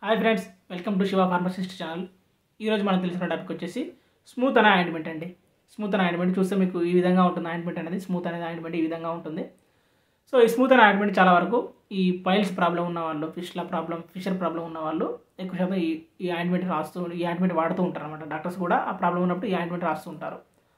hi friends welcome to Shiva pharmacist channel ఈరోజు మనం తెలిసిన టాపిక్ వచ్చేసి స్మూత్ అనే ఆయింట్మెంట్ అండి స్మూత్ అనే ఆయింట్మెంట్ చూస్తే మీకు ఈ విధంగా ఉంటుంది ఆయింట్మెంట్ అనేది స్మూత్ అనేది ఆయింట్మెంట్ ఈ విధంగా ఉంటుంది సో ఈ స్మూత్ అనే ఆయింట్మెంట్ చాలా వరకు ఈ పైల్స్ ప్రాబ్లం ఉన్న వాళ్ళు ఫిష్ల ప్రాబ్లం ఫిషర్ ప్రాబ్లం ఉన్న వాళ్ళు ఎక్కువ శాతం ఈ ఈ ఆయింట్మెంట్ రాస్తూ ఈ ఆయింట్మెంట్ వాడుతూ ఉంటారు అనమాట డాక్టర్స్ కూడా ఆ ప్రాబ్లం ఉన్నప్పుడు ఈ ఆయింట్మెంట్ రాస్తూ ఉంటారు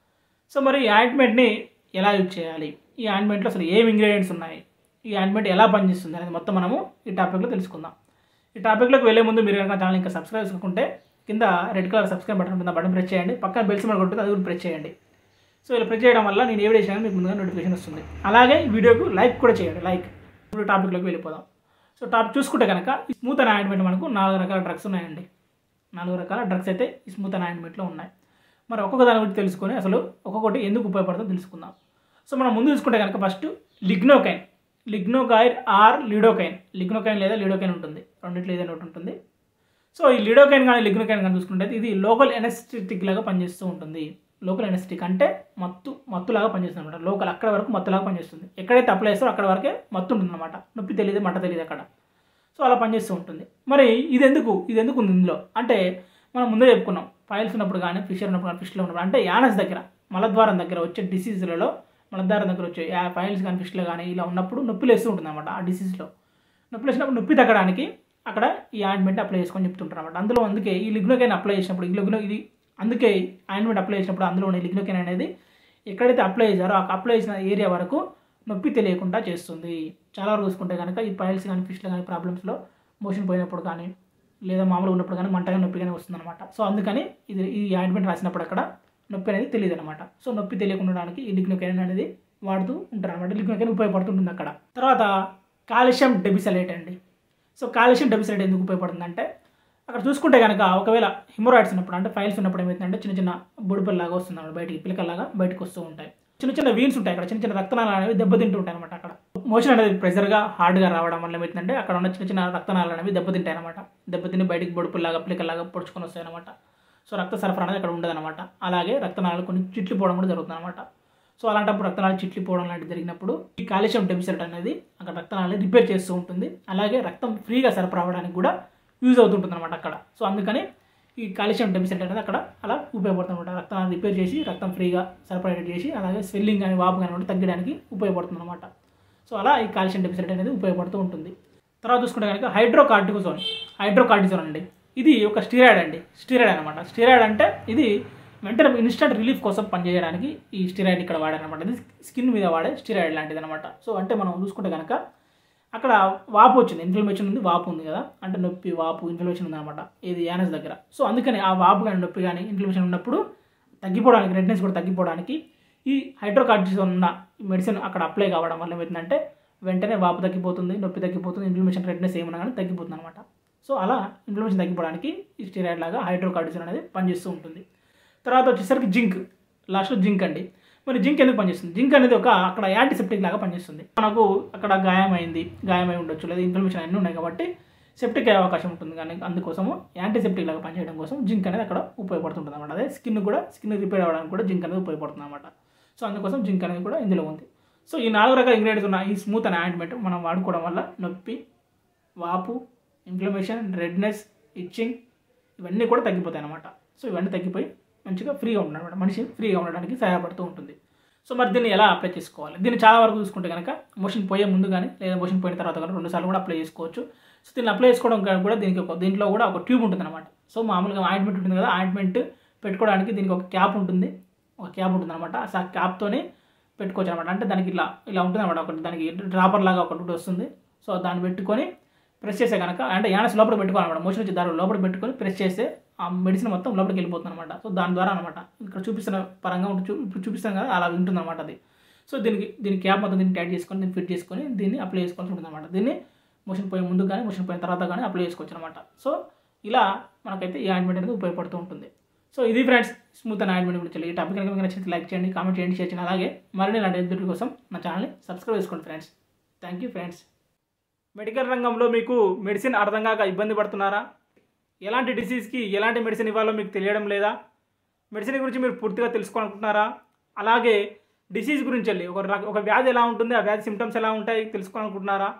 సో మరి ఈ ఆయింట్మెంట్ని ఎలా యూజ్ చేయాలి ఈ ఆయింట్మెంట్లో అసలు ఏం ఇంగ్రీడియంట్స్ ఉన్నాయి ఈ ఆయింట్మెంట్ ఎలా పనిచేస్తుంది అనేది మొత్తం మనము ఈ టాపిక్లో తెలుసుకుందాం ఈ టాపిక్లోకి వెళ్ళే ముందు మీరు కనుక ఛానల్ ఇంకా సబ్స్క్రైబ్ చేసుకుంటే కింద రెడ్ కలర్ సబ్స్క్రైబ్ బటన్ ఉంటుంది ఆ బటన్ ప్రెస్ చేయండి పక్కన బెల్ సింబల్ ఉంటుంది అది కూడా ప్రెస్ చేయండి సో ఇలా ప్రెస్ చేయడం వల్ల నేను ఏ వీడియో చేసినా మీకు ముందుగా నోటిఫికేషన్ వస్తుంది అలాగే ఈ వీడియోకు లైక్ కూడా చేయండి లైక్ ఇప్పుడు టాపిక్లోకి వెళ్ళిపోదాం సో టాపిక్ చూసుకుంటే కనుక ఈ స్మూత్ అనే ఆయింట్మెంట్ మనకు నాలుగు రకాల డ్రగ్స్ ఉన్నాయండి నాలుగు రకాల డ్రగ్స్ అయితే ఈ స్మూత్ అనే ఆయింట్మెంట్లో ఉన్నాయి మరి ఒక్కొక్క దాని గురించి తెలుసుకొని అసలు ఒక్కొక్కటి ఎందుకు ఉపయోగపడుతుందో తెలుసుకుందాం సో మనం ముందు చూసుకుంటే కనుక first lignocaine lignocaine or lidocaine lignocaine లేదా లిడోకైన్ ఉంటుంది రెండింటిలో ఏదైనా ఒకటి ఉంటుంది సో ఈ లిడోకైన్ కానీ లిగ్నోకైన్ కానీ చూసుకుంటే ఇది లోకల్ ఎనస్థెటిక్ లాగా పనిచేస్తూ ఉంటుంది లోకల్ ఎనస్థెటిక్ అంటే మత్తు మత్తులాగా పనిచేస్తుంది అనమాట లోకల్ అక్కడ వరకు మత్తులాగా పనిచేస్తుంది ఎక్కడైతే అప్లై చేస్తారో అక్కడ వరకే మత్తు ఉంటుంది అనమాట నొప్పి తెలియదు మంట తెలియదు అక్కడ సో అలా పనిచేస్తూ ఉంటుంది మరి ఇది ఎందుకు ఇది ఎందుకు ఉంది ఇందులో అంటే మనం ముందే చెప్పుకున్నాం ఫైల్స్ ఉన్నప్పుడు కానీ ఫిషర్ ఉన్నప్పుడు కానీ ఫిష్లో ఉన్నప్పుడు అంటే యానస్ దగ్గర మలద్వారం దగ్గర వచ్చే డిసీజులలో మలద్వారం దగ్గర వచ్చే ఫైల్స్ కానీ ఫిష్లో కానీ ఇలా ఉన్నప్పుడు నొప్పి లేస్తూ ఉంటుంది అనమాట ఆ డిసీజ్లో నొప్పి లేసినప్పుడు నొప్పి తగ్గడానికి అక్కడ ఈ ఆయింట్మెంట్ అప్లై చేసుకొని చెప్తుంటారు అనమాట అందులో అందుకే ఈ లిగ్నోకైన్ అప్లై చేసినప్పుడు ఈ లిగ్నో ఇది అందుకే ఆయింట్మెంట్ అప్లై చేసినప్పుడు అందులో ఉన్న లిగ్నోకైన్ అనేది ఎక్కడైతే అప్లై చేశారో ఆ అప్లై చేసిన ఏరియా వరకు నొప్పి తెలియకుండా చేస్తుంది చాలా వరకు చూసుకుంటే కనుక ఈ పైల్స్ కానీ ఫిష్లో కానీ ప్రాబ్లమ్స్లో మోషన్ పోయినప్పుడు కానీ లేదా మామూలుగా ఉన్నప్పుడు కానీ మంటగా నొప్పి కానీ వస్తుంది అనమాట సో అందుకని ఇది ఈ ఆయింట్మెంట్ రాసినప్పుడు అక్కడ నొప్పి అనేది తెలియదు అనమాట సో నొప్పి తెలియకుండా ఉండడానికి ఈ లిగ్నోకైన్ అనేది వాడుతూ ఉంటారు అనమాట లిగ్నోకైన్ ఉపయోగపడుతుంటుంది అక్కడ తర్వాత కాల్షియం డెబిసలేట్ అండి సో కాల్షియం డెబిసలేట్ ఎందుకు ఉపయోగపడుతుందంటే అక్కడ చూసుకుంటే కనుక ఒకవేళ హిమోరాయిడ్స్ ఉన్నప్పుడు అంటే ఫైల్స్ ఉన్నప్పుడు ఏమవుతుందంటే చిన్న చిన్న బొడుపల్లాగా వస్తుంది అన్నమాట బయటికి పిలకల్లాగా బయటకు వస్తూ ఉంటాయి చిన్న చిన్న వీన్స్ ఉంటాయి అక్కడ చిన్న చిన్న రక్తనాళాలు అనేవి దెబ్బతింటూ ఉంటాయి అనమాట అక్కడ మోషన్ అనేది ప్రెషర్గా హార్డ్గా రావడం వల్ల ఏమవుతుందంటే అక్కడ ఉన్న చిన్న చిన్న రక్తనాళాలు అనేవి దెబ్బతింటాయి అనమాట దెబ్బతిని బయటికి బొడుపుల్లాగా పిలకల్లాగా పొడుచుకొని వస్తాయి అనమాట సో రక్త సరఫరా అనేది అక్కడ ఉండదన్నమాట అలాగే రక్తనాళాలు కొన్ని చిట్లిపోవడం కూడా జరుగుతుంది అనమాట సో అలాంటప్పుడు రక్తనాళాలు చిట్లిపోవడం లాంటివి జరిగినప్పుడు ఈ కాల్షియం డెబిసిట్ అనేది అక్కడ రక్తనాళాలు రిపేర్ చేస్తూ ఉంటుంది అలాగే రక్తం ఫ్రీగా సరఫరా అవ్వడానికి కూడా యూజ్ అవుతుంటుంది అనమాట అక్కడ సో అందుకని ఈ కాల్షియం డెబిసిట్ అనేది అక్కడ అలా ఉపయోగపడుతుంది అనమాట రక్తాన్ని రిపేర్ చేసి రక్తం ఫ్రీగా సరఫరా చేసి అలాగే స్వెల్లింగ్ కానీ వాపు కానీ కూడా తగ్గడానికి ఉపయోగపడుతుంది అనమాట సో అలా ఈ కాల్షియం డెబిసిట్ అనేది ఉపయోగపడుతూ ఉంటుంది తర్వాత చూసుకుంటే కనుక హైడ్రోకార్టికోజోన్ హైడ్రోకార్టిజోన్ అండి ఇది ఒక స్టీరాయిడ్ అండి స్టీరాయిడ్ అనమాట స్టీరాయిడ్ అంటే ఇది వెంటనే ఇన్స్టెంట్ రిలీఫ్ కోసం పనిచేయడానికి ఈ స్టీరాయిడ్ ఇక్కడ వాడారనమాట ఇది స్కిన్ మీద వాడే స్టీరాయిడ్ లాంటిది అనమాట సో అంటే మనం చూసుకుంటే కనుక అక్కడ వాపు వచ్చింది ఇన్ఫ్లమేషన్ ఉంది వాపు ఉంది కదా అంటే నొప్పి వాపు ఇన్ఫ్లమేషన్ ఉంది అనమాట ఇది యానస్ దగ్గర సో అందుకని ఆ వాపు కానీ నొప్పి కానీ ఇన్ఫ్లమేషన్ ఉన్నప్పుడు తగ్గిపోవడానికి రెడ్నెస్ కూడా తగ్గిపోవడానికి ఈ హైడ్రోకార్టిజోన్ ఉన్న మెడిసిన్ అక్కడ అప్లై కావడం వల్ల ఏమవుతుందంటే వెంటనే వాపు తగ్గిపోతుంది నొప్పి తగ్గిపోతుంది ఇన్ఫ్లమేషన్ రెడ్నెస్ ఏమన్నా కానీ తగ్గిపోతుంది అనమాట సో అలా ఇన్ఫ్లమేషన్ తగ్గిపోవడానికి ఈ స్టీరాయిడ్ లాగా హైడ్రోకార్టిజోన్ అనేది పనిచేస్తూ ఉంటుంది తర్వాత వచ్చేసరికి జింక్ లాస్ట్లో జింక్ అండి మరి జింక్ ఎందుకు పనిచేస్తుంది జింక్ అనేది ఒక అక్కడ యాంటీసెప్టిక్ లాగా పనిచేస్తుంది మనకు అక్కడ గాయమైంది గాయమై ఉండొచ్చు లేదా ఇన్ఫ్లమేషన్ అన్నీ ఉన్నాయి కాబట్టి సెప్టిక్ అయ్యే అవకాశం ఉంటుంది కానీ అందుకోసము యాంటీసెప్టిక్ లాగా పనిచేయడం కోసం జింక్ అనేది అక్కడ ఉపయోగపడుతుంటుంది అనమాట అదే స్కిన్ కూడా స్కిన్ రిపేర్ అవ్వడానికి కూడా జింక్ అనేది ఉపయోగపడుతుంది అనమాట సో అందుకోసం జింక్ అనేది కూడా ఇందులో ఉంది సో ఈ నాలుగు రకాల ఇంగ్రీడియంట్స్ ఉన్న ఈ స్మూత్ అనే ఆయింట్మెంట్ మనం వాడుకోవడం వల్ల నొప్పి వాపు ఇన్ఫ్లమేషన్ రెడ్నెస్ ఇచ్చింగ్ ఇవన్నీ కూడా తగ్గిపోతాయి అనమాట సో ఇవన్నీ తగ్గిపోయి మంచిగా ఫ్రీగా ఉండడం మనిషి ఫ్రీగా ఉండడానికి సహాయపడుతూ ఉంటుంది సో మరి దీన్ని ఎలా అప్లై చేసుకోవాలి దీన్ని చాలా వరకు చూసుకుంటే కనుక మోషన్ పోయే ముందు కానీ లేదా మోషన్ పోయిన తర్వాత కానీ రెండు సార్లు కూడా అప్లై చేసుకోవచ్చు సో దీన్ని అప్లై చేసుకోవడం కానీ కూడా దీనికి ఒక దీంట్లో కూడా ఒక ట్యూబ్ ఉంటుంది అనమాట సో మామూలుగా ఆయింట్మెంట్ ఉంటుంది కదా ఆయింట్మెంట్ పెట్టుకోవడానికి దీనికి ఒక క్యాప్ ఉంటుంది ఒక క్యాప్ ఉంటుంది అనమాట ఆ క్యాప్తోనే పెట్టుకోవచ్చు అనమాట అంటే దానికి ఇలా ఇలా ఉంటుంది అనమాట ఒకటి దానికి డ్రాపర్ లాగా ఒకటి వస్తుంది సో దాన్ని పెట్టుకొని ప్రెస్ చేస్తే కనుక అంటే యానస్ లోపల పెట్టుకోవాలన్నమాట మోషన్ వచ్చే దారి లోపల పెట్టుకొని ప్రెస్ చేస్తే ఆ మెడిసిన్ మొత్తం లోపలికి వెళ్ళిపోతుంది అనమాట సో దాని ద్వారా అనమాట ఇక్కడ చూపిస్తున్న పరంగా ఉంటుంది ఇప్పుడు చూపిస్తాను కదా అలా ఉంటుంది అనమాట అది సో దీనికి దీని క్యాప్ మొత్తం దీన్ని టైట్ చేసుకొని దీన్ని ఫిట్ చేసుకొని దీన్ని అప్లై చేసుకోవాల్సి ఉంటుంది అనమాట దీన్ని మోషన్ పోయే ముందు కానీ మోషన్ పోయిన తర్వాత కానీ అప్లై చేసుకోవచ్చు అనమాట సో ఇలా మనకైతే ఈ ఆయింట్మెంట్ అనేది ఉపయోగపడుతూ ఉంటుంది సో ఇది ఫ్రెండ్స్ స్మూత్ అండ్ ఆయింట్మెంట్ గురించి ఈ టాపిక్ కనుక మీకు నచ్చితే లైక్ చేయండి కామెంట్ చేయండి షేర్ చేయండి అలాగే మరిన్ని ఇలాంటి ఎదుటి కోసం నా ఛానల్ని సబ్స్క్రైబ్ చేసుకోండి friends thank you friends medical రంగంలో మీకు మెడిసిన్ అర్థం కాక ఇబ్బంది పడుతున్నారా ఎలాంటి డిసీజ్కి ఎలాంటి మెడిసిన్ ఇవ్వాలో మీకు తెలియడం లేదా మెడిసిన్ గురించి మీరు పూర్తిగా తెలుసుకోవాలనుకుంటున్నారా అలాగే డిసీజ్ గురించి వెళ్ళి ఒక రక- ఒక వ్యాధి ఎలా ఉంటుంది ఆ వ్యాధి సిమ్టమ్స్ ఎలా ఉంటాయి తెలుసుకోవాలనుకుంటున్నారా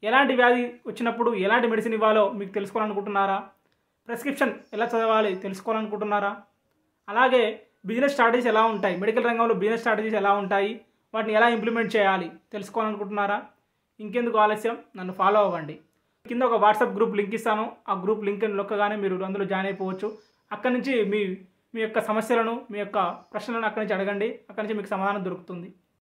ఎలాంటి వ్యాధి వచ్చినప్పుడు ఎలాంటి మెడిసిన్ ఇవ్వాలో మీకు తెలుసుకోవాలనుకుంటున్నారా ప్రిస్క్రిప్షన్ ఎలా చదవాలి తెలుసుకోవాలనుకుంటున్నారా అలాగే బిజినెస్ స్ట్రాటజీస్ ఎలా ఉంటాయి మెడికల్ రంగంలో బిజినెస్ స్ట్రాటజీస్ ఎలా ఉంటాయి వాటిని ఎలా ఇంప్లిమెంట్ చేయాలి తెలుసుకోవాలనుకుంటున్నారా ఇంకెందుకు ఆలస్యం నన్ను ఫాలో అవ్వండి కింద ఒక వాట్సాప్ గ్రూప్ లింక్ ఇస్తాను ఆ గ్రూప్ లింక్ నొక్కగానే మీరు అందులో జాయిన్ అయిపోవచ్చు అక్కడి నుంచి మీ మీ యొక్క సమస్యలను మీ యొక్క ప్రశ్నలను అక్కడి నుంచి అడగండి అక్కడి నుంచి మీకు సమాధానం దొరుకుతుంది